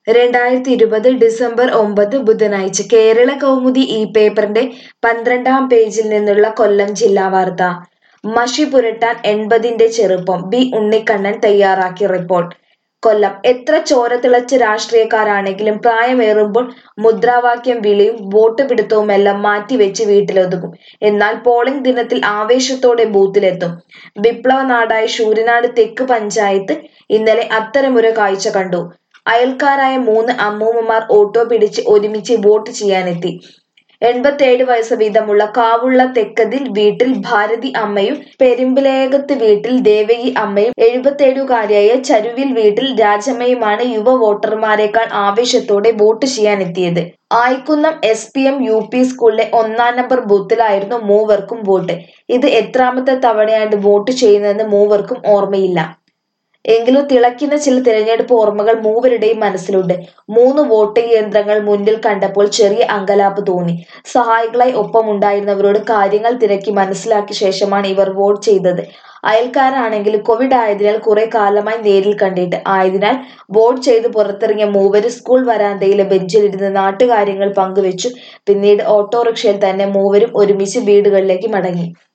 രണ്ടായിരത്തി ഇരുപത് ഡിസംബർ ഒമ്പത് ബുധനാഴ്ച കേരള കൗമുദി ഈ പേപ്പറിന്റെ പന്ത്രണ്ടാം പേജിൽ നിന്നുള്ള കൊല്ലം ജില്ലാ വാർത്ത മഷി പുരട്ടാൻ എൺപതിന്റെ ചെറുപ്പം ബി ഉണ്ണിക്കണ്ണൻ തയ്യാറാക്കിയ റിപ്പോർട്ട് കൊല്ലം എത്ര ചോര തിളച്ച രാഷ്ട്രീയക്കാരാണെങ്കിലും പ്രായമേറുമ്പോൾ മുദ്രാവാക്യം വിളിയും വോട്ട് പിടുത്തവുമെല്ലാം മാറ്റിവെച്ച് വീട്ടിലൊതുങ്ങും എന്നാൽ പോളിംഗ് ദിനത്തിൽ ആവേശത്തോടെ ബൂത്തിലെത്തും വിപ്ലവ നാടായ ശൂരനാട് തെക്ക് പഞ്ചായത്ത് ഇന്നലെ അത്തരമൊരു കാഴ്ച കണ്ടു അയൽക്കാരായ മൂന്ന് അമ്മൂമ്മമാർ ഓട്ടോ പിടിച്ച് ഒരുമിച്ച് വോട്ട് ചെയ്യാനെത്തി എൺപത്തേഴ് വയസ്സ് വീതമുള്ള കാവുള്ള തെക്കതിൽ വീട്ടിൽ ഭാരതി അമ്മയും പെരുമ്പിലേകത്ത് വീട്ടിൽ ദേവകി അമ്മയും എഴുപത്തേഴുകാരിയായ ചരുവിൽ വീട്ടിൽ രാജമ്മയുമാണ് യുവ വോട്ടർമാരെക്കാൾ ആവേശത്തോടെ വോട്ട് ചെയ്യാനെത്തിയത് Ayikkunnam S P M U P സ്കൂളിലെ ഒന്നാം നമ്പർ ബൂത്തിലായിരുന്നു മൂവർക്കും വോട്ട് ഇത് എത്രാമത്തെ തവണയാണ് വോട്ട് ചെയ്യുന്നതെന്ന് മൂവർക്കും ഓർമ്മയില്ല എങ്കിലും തിളയ്ക്കുന്ന ചില തിരഞ്ഞെടുപ്പ് ഓർമ്മകൾ മൂവരുടെയും മനസ്സിലുണ്ട് മൂന്ന് വോട്ടിംഗ് യന്ത്രങ്ങൾ മുന്നിൽ കണ്ടപ്പോൾ ചെറിയ അങ്കലാപ്പ് തോന്നി സഹായികളായി ഒപ്പമുണ്ടായിരുന്നവരോട് കാര്യങ്ങൾ തിരക്കി മനസ്സിലാക്കിയ ശേഷമാണ് ഇവർ വോട്ട് ചെയ്തത് അയൽക്കാരാണെങ്കിൽ കോവിഡ് ആയതിനാൽ കുറെ കാലമായി നേരിൽ കണ്ടിട്ട് ആയതിനാൽ വോട്ട് ചെയ്ത് പുറത്തിറങ്ങിയ മൂവര് സ്കൂൾ വരാന്തയിലെ ബെഞ്ചിലിരുന്ന് നാട്ടുകാര്യങ്ങൾ പങ്കുവെച്ചു പിന്നീട് ഓട്ടോറിക്ഷയിൽ തന്നെ മൂവരും ഒരുമിച്ച് വീടുകളിലേക്ക് മടങ്ങി